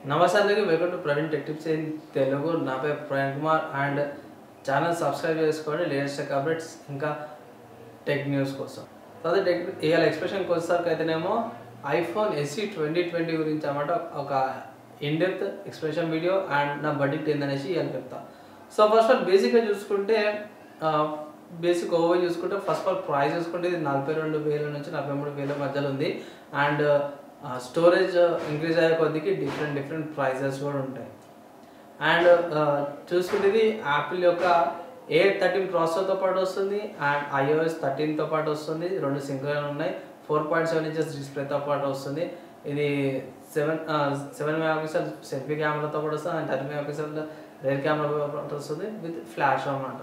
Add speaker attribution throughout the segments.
Speaker 1: నమస్తే అందరికీ welcome to Praveen tech tips in Telugu నా పేరు Praveen Kumar and channel subscribe చేసుకోండి లేటెస్ట్ అప్డేట్స్ ఇంకా టెక్ న్యూస్ కోసం తర్వాత టెక్ ఇవాళ ఎక్స్ప్రెషన్కి వచ్చేసరికి అయితేనేమో ఐఫోన్ ఎస్సీ ట్వంటీ ట్వంటీ గురించి అన్నమాట ఒక ఇన్డెప్త్ ఎక్స్ప్రెషన్ వీడియో అండ్ నా బడ్జెట్ ఏందనేసి ఇవాళ చెప్తా సో ఫస్ట్ ఆఫ్ ఆల్ బేసిక్గా చూసుకుంటే బేసిక్ ఓవర్ చూసుకుంటే ఫస్ట్ ఆఫ్ ఆల్ ప్రైస్ చూసుకుంటే ఇది నలభై రెండు వేల నుంచి నలభై మూడు వేల మధ్యలో ఉంది అండ్ స్టోరేజ్ ఇంక్రీజ్ అయ్యే కొద్దికి డిఫరెంట్ డిఫరెంట్ ప్రైజెస్ కూడా ఉంటాయి అండ్ చూసుకుంటే ఇది యాపిల్ యొక్క ఏ థర్టీన్ ప్రాసెసర్తో పాటు వస్తుంది అండ్ ఐఓఎస్ థర్టీన్తో పాటు వస్తుంది రెండు సింగిల్ ఉన్నాయి ఫోర్ పాయింట్ సెవెన్ ఇంచెస్ డిస్ప్లేతో పాటు వస్తుంది ఇది seven seven mega pixel selfie కెమెరాతో పాటు వస్తుంది and thirty mega pixel rear camera పాటు వస్తుంది విత్ ఫ్లాష్ అనమాట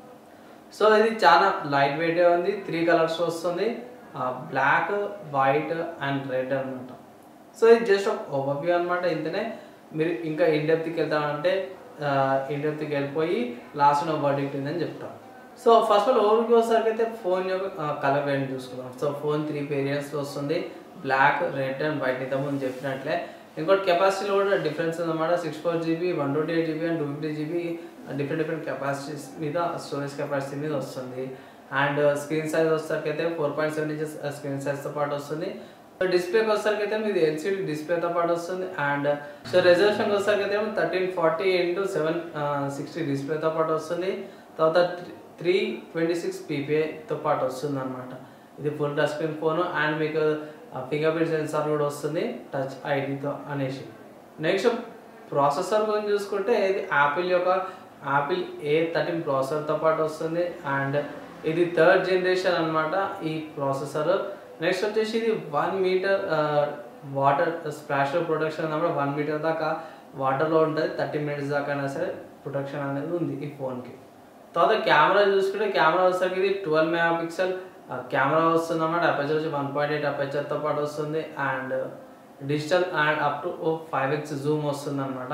Speaker 1: సో ఇది చాలా లైట్ వెయిట్ ఉంది త్రీ కలర్స్ వస్తుంది బ్లాక్ వైట్ అండ్ రెడ్ అనమాట సో ఇది జస్ట్ ఒక ఓవర్వ్యూ అనమాట ఇంతనే మీరు ఇంకా ఇండెప్త్కి వెళ్తామంటే ఇండెప్త్కి వెళ్ళిపోయి లాస్ట్ నా వర్డిక్ట్ ఉందని చెప్తాను so first of all overview వచ్చేసరికి అయితే ఫోన్ యొక్క కలర్ వేరియంట్ చూసుకుందాం సో ఫోన్ త్రీ వేరియంట్స్లో వస్తుంది బ్లాక్ రెడ్ అండ్ వైట్ ఇంత ముందు చెప్పినట్లే ఇంకోటి కెపాసిటీలో కూడా డిఫరెన్స్ ఉందన్నమాట six four GB one twenty eight GB and two fifty GB different different capacities మీద స్టోరేజ్ కెపాసిటీ మీద వస్తుంది అండ్ స్క్రీన్ సైజ్ వచ్చేసరికి అయితే four point seven inches screen సైజ్తో పాటు వస్తుంది సో డిస్ప్లేకి వచ్చేసరికి అయితే మీది ఎల్సీడీ డిస్ప్లేతో పాటు వస్తుంది అండ్ సో రెజల్యూషన్కి వచ్చేసరికి అయితే thirteen forty into seven sixty డిస్ప్లేతో పాటు వస్తుంది తర్వాత త్రీ ట్వంటీ సిక్స్ పీపీఐతో పాటు వస్తుంది అనమాట ఇది full touch screen phone and మీకు ఫింగర్ ప్రింట్ సెన్సార్ కూడా వస్తుంది టచ్ ఐడితో అనేసి నెక్స్ట్ ప్రాసెసర్ గురించి చూసుకుంటే ఇది యాపిల్ యొక్క యాపిల్ ఏ థర్టీన్ ప్రాసెసర్తో పాటు వస్తుంది అండ్ ఇది థర్డ్ జనరేషన్ అనమాట ఈ ప్రాసెసర్ నెక్స్ట్ వచ్చేసి ఇది one metre water splash protection అన్నమాట వన్ మీటర్ దాకా వాటర్లో ఉంటుంది థర్టీ మినిట్స్ దాకా అయినా సరే ప్రొటెక్షన్ అనేది ఉంది ఈ ఫోన్కి తర్వాత కెమెరా చూసుకుంటే కెమెరా వచ్చేసరికి ఇది ట్వెల్వ్ మెగా పిక్సెల్ కెమెరా వస్తుంది అన్నమాట అపేచర్ వచ్చి వన్ పాయింట్ ఎయిట్ అపేచర్తో పాటు వస్తుంది and digital and up to five X zoom వస్తుంది అనమాట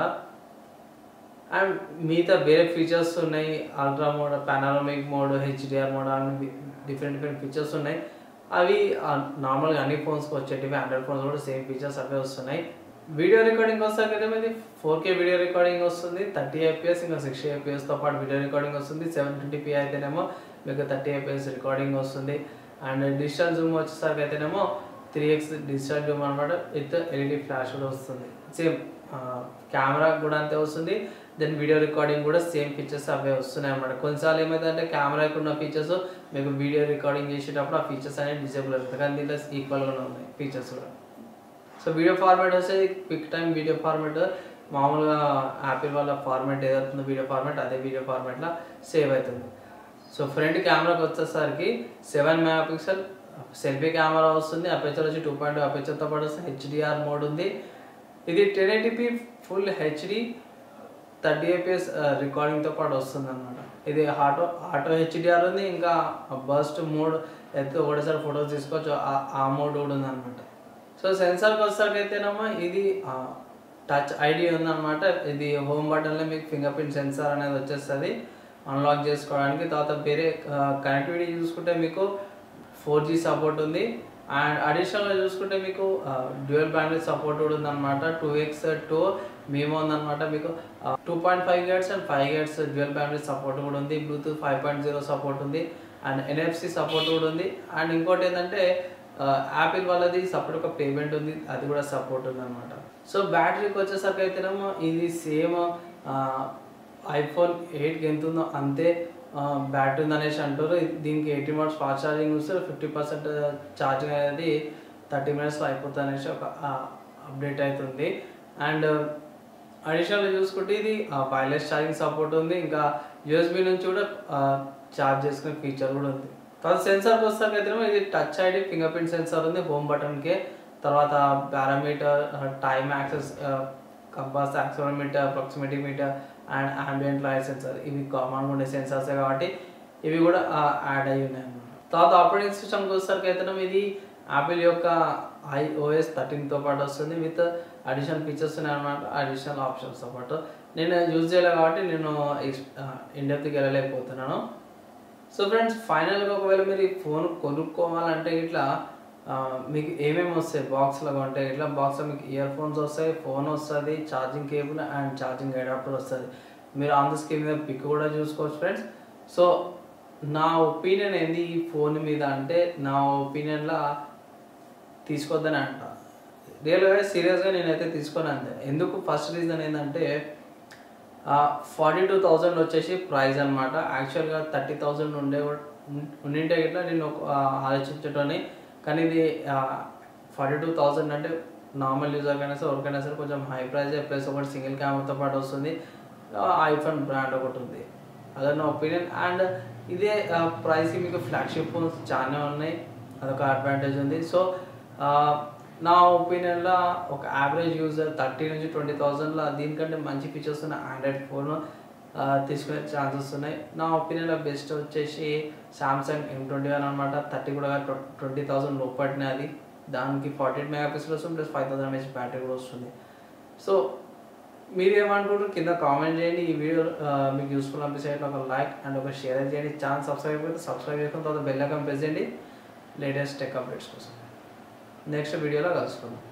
Speaker 1: అండ్ మిగతా వేరే ఫీచర్స్ ఉన్నాయి ultra mode panoramic mode HDR mode అని డిఫరెంట్ డిఫరెంట్ ఫీచర్స్ ఉన్నాయి అవి నార్మల్గా అన్ని ఫోన్స్కి వచ్చేటివి ఆండ్రాయిడ్ ఫోన్స్ కూడా సేమ్ ఫీచర్స్ అవే వస్తున్నాయి వీడియో రికార్డింగ్ వస్తాకైతే ఇది ఫోర్ కే వీడియో రికార్డింగ్ వస్తుంది థర్టీ ఎఫ్పిఎస్ ఇంకా సిక్స్టీ ఎఫ్పిఎస్తో పాటు వీడియో రికార్డింగ్ వస్తుంది సెవెన్ ట్వంటీ పీ అయితేనేమో మీకు థర్టీ ఎఫ్పిఎస్ రికార్డింగ్ వస్తుంది అండ్ డిజిటల్ జూమ్ వచ్చేసరికి అయితేనేమో త్రీ ఎక్స్ డిజిటల్ జూమ్ అనమాట విత్ ఎల్ఈడి ఫ్లాష్ కూడా వస్తుంది సేమ్ కెమెరా కూడా అంతే వస్తుంది దెన్ వీడియో రికార్డింగ్ కూడా సేమ్ ఫీచర్స్ అవే వస్తున్నాయి అనమాట కొన్నిసార్లు ఏమైందంటే కెమెరాకి ఉన్న ఫీచర్స్ మీకు వీడియో రికార్డింగ్ చేసేటప్పుడు ఆ ఫీచర్స్ అనేవి డిజేబుల్ అవుతుంది కానీ దీంట్లో ఈక్వల్గానే ఉన్నాయి ఫీచర్స్ కూడా సో వీడియో ఫార్మాట్ వచ్చేది క్విక్ టైం వీడియో ఫార్మాట్ మామూలుగా యాపిల్ వాళ్ళ ఫార్మాట్ ఏదవుతుందో వీడియో ఫార్మాట్ అదే వీడియో ఫార్మాట్లో సేవ్ అవుతుంది సో ఫ్రంట్ కెమెరాకి వచ్చేసరికి seven mega pixel selfie camera వస్తుంది అపేచర్ వచ్చి టూ పాయింట్ అపేచర్తో పాటు వస్తుంది హెచ్డిఆర్ మోడ్ ఉంది ఇది ten eighty P full HD thirty FPS రికార్డింగ్తో పాటు వస్తుంది అనమాట ఇది ఆటో ఆటో హెచ్డిఆర్ ఉంది ఇంకా బస్ట్ మోడ్ అయితే ఒకటేసారి ఫొటోస్ తీసుకోవచ్చు ఆ మోడ్ కూడా ఉంది అనమాట సో సెన్సార్కి వచ్చేసరికి అయితేనేమో ఇది టచ్ ఐడి ఉందన్నమాట ఇది హోమ్ బటన్లో మీకు ఫింగర్ ప్రింట్ సెన్సార్ అనేది వచ్చేస్తుంది అన్లాక్ చేసుకోవడానికి తర్వాత వేరే కనెక్టివిటీ చూసుకుంటే మీకు ఫోర్ జీ సపోర్ట్ ఉంది అండ్ అడిషనల్గా చూసుకుంటే మీకు డ్యూయల్ బ్యాండ్విత్ సపోర్ట్ కూడా ఉందన్నమాట టూ ఎక్స్ టూ మేము ఉందన్నమాట మీకు two point five gates and five gates dual bandwidth support కూడా ఉంది Bluetooth five point zero support ఉంది అండ్ ఎన్ఎఫ్సి సపోర్ట్ కూడా ఉంది అండ్ ఇంకోటి ఏంటంటే యాపిల్ వాళ్ళది సపరేట్ ఒక పేమెంట్ ఉంది అది కూడా సపోర్ట్ ఉంది అనమాట సో బ్యాటరీకి వచ్చేసరికి అయితేనేమో ఇది సేమ్ ఐఫోన్ ఎయిట్కి ఎంత ఉందో అంతే బ్యాటరీ ఉంది అనేసి అంటారు దీనికి ఎయిటీ మినిట్స్ ఫాస్ట్ ఛార్జింగ్ వస్తే ఫిఫ్టీ పర్సెంట్ ఛార్జింగ్ అనేది థర్టీ మినిట్స్లో అయిపోతుంది అనేసి ఒక అప్డేట్ అవుతుంది అండ్ అడిషనల్గా చూసుకుంటే ఇది వైర్లెస్ ఛార్జింగ్ సపోర్ట్ ఉంది ఇంకా యూఎస్బి నుంచి కూడా ఛార్జ్ చేసుకునే ఫీచర్ కూడా ఉంది తర్వాత సెన్సార్కి వస్తాక అయితే ఇది touch ID finger print sensor ఉంది హోమ్ బటన్కి తర్వాత parameter time access compass accelerometer proximity meter and ambient light sensor ఇవి కామన్గా ఉండే సెన్సార్సే కాబట్టి ఇవి కూడా యాడ్ అయ్యి ఉన్నాయి అన్నమాట తర్వాత ఆపరేటింగ్ సిస్టమ్కి వచ్చేసరికి అయితే ఇది యాపిల్ యొక్క ఐఓఎస్ థర్టీన్తో పాటు వస్తుంది విత్ అడిషనల్ ఫీచర్స్ ఉన్నాయి అనమాట అడిషనల్ ఆప్షన్స్తో పాటు నేను యూజ్ చేయలేదు కాబట్టి నేను ఇండియాకి వెళ్ళలేకపోతున్నాను సో ఫ్రెండ్స్ ఫైనల్గా ఒకవేళ మీరు ఈ ఫోన్ కొనుక్కోవాలంటే ఇట్లా ఆ, మీకు ఏమేమి వస్తాయి బాక్స్లో కొంటే ఇట్లా బాక్స్లో మీకు ఇయర్ ఫోన్స్ వస్తాయి ఫోన్ వస్తుంది charging cable and charging adapter వస్తుంది మీరు ఆన్ ద స్క్రీన్ మీద పిక్ కూడా చూసుకోవచ్చు ఫ్రెండ్స్ సో నా ఒపీనియన్ ఏంది ఈ ఫోన్ మీద అంటే నా ఒపీనియన్లో తీసుకోవద్దని అంట రియల్గా సీరియస్గా నేనైతే తీసుకొని అంతే ఎందుకు ఫస్ట్ రీజన్ ఏంటంటే ఫార్టీ టూ థౌజండ్ వచ్చేసి ప్రైస్ అనమాట యాక్చువల్గా థర్టీ థౌజండ్ ఉండే ఉన్- ఉండింటే ఇట్లా నేను ఒక, ఆ, ఆలోచించటోని కానీ ఇది ఫార్టీ టూ థౌజండ్ అంటే నార్మల్ యూజర్కైనా సరే ఎవరికైనా సరే కొంచెం హై ప్రైస్ ప్లస్ ఒకటి సింగిల్ కెమెరాతో పాటు వస్తుంది ఐఫోన్ బ్రాండ్ ఒకటి ఉంది అదే నా ఒపీనియన్ అండ్ ఇదే ప్రైస్కి మీకు ఫ్లాగ్షిప్ ఫోన్స్ చాలా ఉన్నాయి అదొక అడ్వాంటేజ్ ఉంది సో నా ఒపీనియన్లో ఒక యావరేజ్ యూజర్ థర్టీ నుంచి ట్వంటీ థౌజండ్లో దీనికంటే మంచి ఫీచర్స్ ఉన్న ఆండ్రాయిడ్ ఫోన్ తీసుకునే ఛాన్సెస్ ఉన్నాయి నా ఒపీనియన్లో బెస్ట్ వచ్చేసి సామ్సంగ్ ఎం ట్వంటీ వన్ అనమాట థర్టీ కూడా ట్వంటీ థౌసండ్ లోపట్నే అది దానికి ఫార్టీ ఎయిట్ మెగా పిక్సెల్ వస్తుంది plus five thousand MH battery కూడా వస్తుంది సో మీరు ఏమనుకుంటారు కింద కామెంట్ చేయండి ఈ వీడియో ఆ, మీకు యూస్ఫుల్ అనిపిస్తే ఒక లైక్ అండ్ ఒక షేర్ చేయండి ఛానల్ సబ్స్క్రైబ్ అయితే సబ్స్క్రైబ్ చేసుకున్న తర్వాత బెల్ ఐకాన్ ప్రెస్ చేయండి లేటెస్ట్ టెక్ అప్డేట్స్ కోసం నెక్స్ట్ వీడియోలో కలుసుకుందాం